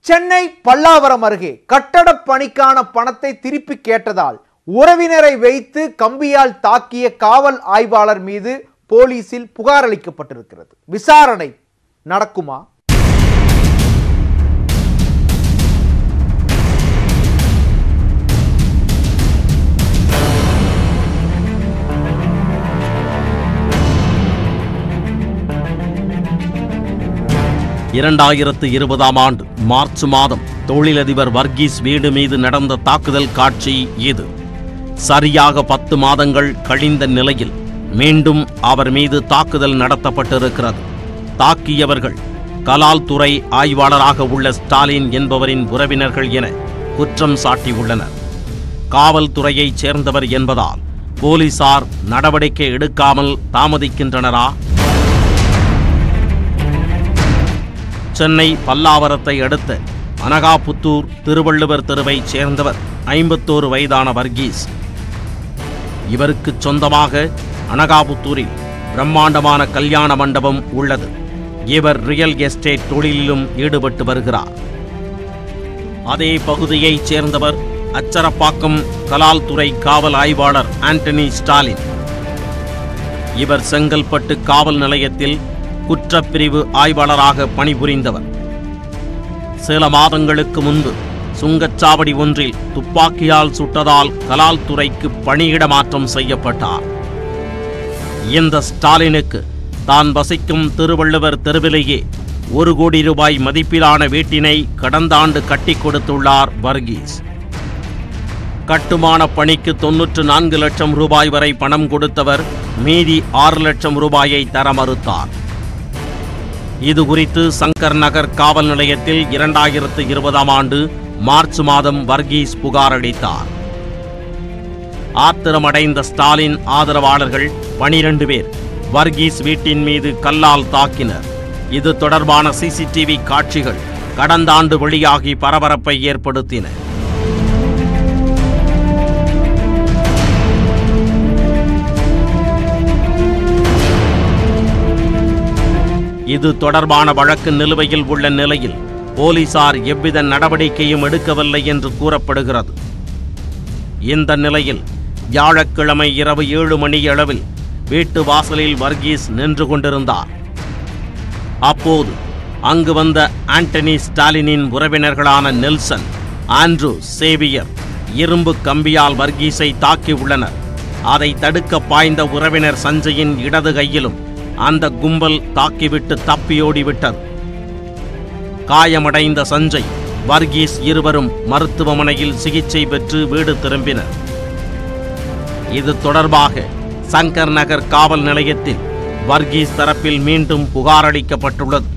சென்னை பல்லாவரம் அருகே கட்டடப் பணிக்கான பணத்தை திருப்பி கேட்டதால் உறவினரை வைத்து கம்பியால் தாக்கிய காவல் ஆய்வாளர் மீது போலீசில் புகார் அளிக்கப்பட்டிருக்கிறது விசாரணை நடக்குமா இரண்டாயிரத்து இருபதாம் ஆண்டு மார்ச் மாதம் தொழிலதிபர் வர்கீஸ் வீடு மீது நடந்த தாக்குதல் காட்சி இது சரியாக பத்து மாதங்கள் கழிந்த நிலையில் மீண்டும் அவர் மீது தாக்குதல் நடத்தப்பட்டிருக்கிறது தாக்கியவர்கள் கலால் துறை ஆய்வாளராக உள்ள ஸ்டாலின் என்பவரின் உறவினர்கள் என குற்றம் சாட்டியுள்ளனர் காவல்துறையைச் சேர்ந்தவர் என்பதால் போலீசார் நடவடிக்கை எடுக்காமல் தாமதிக்கின்றனரா சென்னை பல்லாவரத்தை அடுத்த அனகாபுத்தூர் திருவள்ளுவர் தெருவைச் சேர்ந்தவர் ஐம்பத்தோரு வயதான வர்கீஸ் இவருக்கு சொந்தமாக அனகாபுத்தூரில் பிரம்மாண்டமான கல்யாண மண்டபம் உள்ளது இவர் ரியல் எஸ்டேட் தொழிலிலும் ஈடுபட்டு வருகிறார் அதே பகுதியைச் சேர்ந்தவர் அச்சரப்பாக்கம் கலால் துறை காவல் ஆய்வாளர் ஆண்டனி ஸ்டாலின் இவர் செங்கல்பட்டு காவல் நிலையத்தில் குற்றப்பிரிவு ஆய்வாளராக பணிபுரிந்தவர் சில மாதங்களுக்கு முன்பு சுங்கச்சாவடி ஒன்றில் துப்பாக்கியால் சுட்டதால் கலால் துறைக்கு பணியிட மாற்றம் செய்யப்பட்டார் இந்த ஸ்டாலினுக்கு தான் வசிக்கும் திருவள்ளுவர் தெருவிலேயே ஒரு கோடி ரூபாய் மதிப்பிலான வீட்டினை கடந்த ஆண்டு கட்டி கொடுத்துள்ளார் வர்கீஸ் கட்டுமான பணிக்கு தொன்னூற்று நான்கு லட்சம் ரூபாய் வரை பணம் கொடுத்தவர் மீதி ஆறு லட்சம் ரூபாயை தர மறுத்தார் இது குறித்து சங்கர் நகர் காவல் நிலையத்தில் இரண்டாயிரத்து இருபதாம் ஆண்டு மார்ச் மாதம் வர்கீஸ் புகார் அளித்தார் ஆத்திரமடைந்த ஸ்டாலின் ஆதரவாளர்கள் பனிரெண்டு பேர் வர்கீஸ் வீட்டின் மீது கல்லால் தாக்கினர் இது தொடர்பான சிசிடிவி காட்சிகள் கடந்த ஆண்டு வெளியாகி பரபரப்பை ஏற்படுத்தின இது தொடர்பான வழக்கு நிலுவையில் உள்ள நிலையில் போலீசார் எவ்வித நடவடிக்கையும் எடுக்கவில்லை என்று கூறப்படுகிறது இந்த நிலையில் வியாழக்கிழமை இரவு ஏழு மணி அளவில் வீட்டு வாசலில் வர்கீஸ் நின்று கொண்டிருந்தார் அப்போது அங்கு வந்த ஆண்டனி ஸ்டாலினின் உறவினர்களான நெல்சன் ஆண்ட்ரூ சேவியர் இரும்பு கம்பியால் வர்கீஸை தாக்கியுள்ளனர் அதை தடுக்க பாய்ந்த உறவினர் சஞ்சயின் இடது கையிலும் அந்த கும்பல் தாக்கிவிட்டு தப்பியோடிவிட்டது காயமடைந்த சஞ்சய் வர்கீஸ் இருவரும் மருத்துவமனையில் சிகிச்சை பெற்று வீடு திரும்பினர் இது தொடர்பாக சங்கர் நகர் காவல் நிலையத்தில் வர்கீஸ் தரப்பில் மீண்டும் புகார் அளிக்கப்பட்டுள்ளது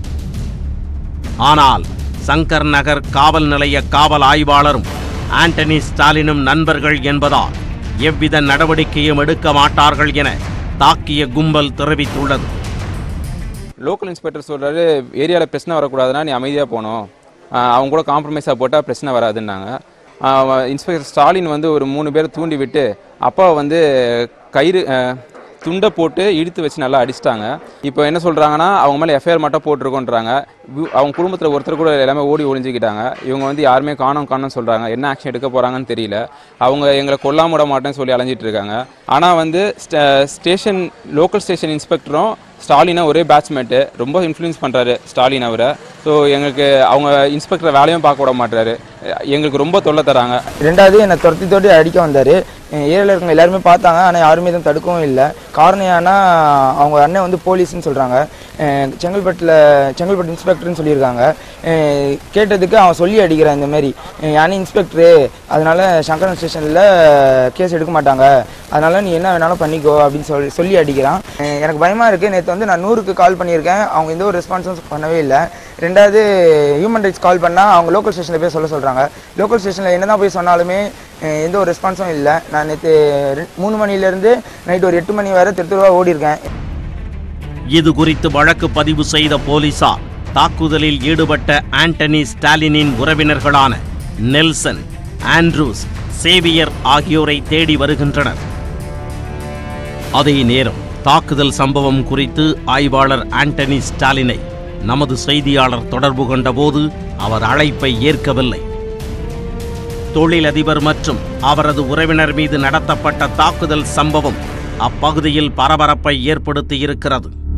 ஆனால் சங்கர் நகர் காவல் நிலைய காவல் ஆய்வாளரும் ஆண்டனி ஸ்டாலினும் நண்பர்கள் என்பதால் எவ்வித நடவடிக்கையும் எடுக்க மாட்டார்கள் என தாக்கிய கும்பல் தெரிவித்துள்ளது லோக்கல் இன்ஸ்பெக்டர் சொல்கிறாரு ஏரியாவில் பிரச்சனை வரக்கூடாதுன்னா நீ அமைதியாக போகணும் ஆஹ் அவங்க கூட காம்ப்ரமைஸாக போட்டால் பிரச்சனை வராதுன்னாங்க ஆஹ் இன்ஸ்பெக்டர் ஸ்டாலின் வந்து ஒரு மூணு பேரை தூண்டி விட்டு அப்பாவை வந்து கயிறு ஆஹ் துண்டை போட்டு இழுத்து வச்சு நல்லா அடிச்சிட்டாங்க இப்போ என்ன சொல்கிறாங்கன்னா அவங்க மேலே எஃப்ஐஆர் மட்டும் போட்டிருக்கோன்றாங்க வு- அவங்க குடும்பத்தில் ஒருத்தர் கூட எல்லாமே ஓடி ஒளிஞ்சிக்கிட்டாங்க இவங்க வந்து யாருமே காணோம் காணோம்னு சொல்கிறாங்க என்ன ஆக்ஷன் எடுக்க போகிறாங்கன்னு தெரியல அவங்க எங்களை கொல்லாம விட மாட்டேன்னு சொல்லி அலைஞ்சிட்டு இருக்காங்க ஆனால் வந்து ஸ்டேஷன் லோக்கல் ஸ்டேஷன் இன்ஸ்பெக்டரும் ஸ்டாலினை ஒரே பேட்ச்மேட்டு ரொம்ப இன்ஃப்ளூயன்ஸ் பண்ணுறாரு ஸ்டாலின் அவரை ஸோ எங்களுக்கு அவங்க இன்ஸ்பெக்டர் வேலையும் பார்க்க விட மாட்டாரு எங்களுக்கு ரொம்ப தொல்லை தராங்க ரெண்டாவது என்னை துரத்தி துரத்தி அடிக்க வந்தார் ஏரியாவில் இருக்கவங்க எல்லாருமே பார்த்தாங்க ஆனால் யாருமே எதுவும் தடுக்கவும் இல்லை காரணம் ஏன்னா அவங்க அண்ணன் வந்து போலீஸ்னு சொல்கிறாங்க செங்கல்பட்டில் செங்கல்பட்டு இன்ஸ்பெக்டர்னு சொல்லியிருக்காங்க அஹ் கேட்டதுக்கு அவன் சொல்லி அடிக்கிறான் இந்த மாதிரி யானே இன்ஸ்பெக்டரு அதனால சங்கரன் ஸ்டேஷனில் கேஸ் எடுக்க மாட்டாங்க அதனால நீ என்ன வேணாலும் பண்ணிக்கோ அப்படின்னு சொல்லி சொல்லி அடிக்கிறான் அஹ் எனக்கு பயமாக இருக்குது நேற்று வந்து நான் நூறுக்கு கால் பண்ணியிருக்கேன் அவங்க எந்த ஒரு ரெஸ்பான்ஸும் பண்ணவே இல்லை ரெண்டாவது ஹியூமன் ரைட்ஸ் கால் பண்ணால் அவங்க லோக்கல் ஸ்டேஷனில் போய் சொல்ல சொல்கிறாங்க லோக்கல் ஸ்டேஷனில் என்ன தான் போய் சொன்னாலுமே அஹ் எந்த ஒரு ரெஸ்பான்ஸும் இல்லை நான் நேற்று மூணு மணிலேருந்து நைட் ஒரு எட்டு மணி வரை திருத்துருவா ஓடி இருக்கேன் இது குறித்து வழக்கு பதிவு செய்த போலீசார் தாக்குதலில் ஈடுபட்ட ஆண்டனி ஸ்டாலினின் உறவினர்களான நெல்சன் ஆண்ட்ரூஸ் சேவியர் ஆகியோரை தேடி வருகின்றனர் அதே நேரம் தாக்குதல் சம்பவம் குறித்து ஆய்வாளர் ஆண்டனி ஸ்டாலினை நமது செய்தியாளர் தொடர்பு கொண்டபோது அவர் அழைப்பை ஏற்கவில்லை தொழிலதிபர் மற்றும் அவரது உறவினர் மீது நடத்தப்பட்ட தாக்குதல் சம்பவம் அப்பகுதியில் பரபரப்பை ஏற்படுத்தியிருக்கிறது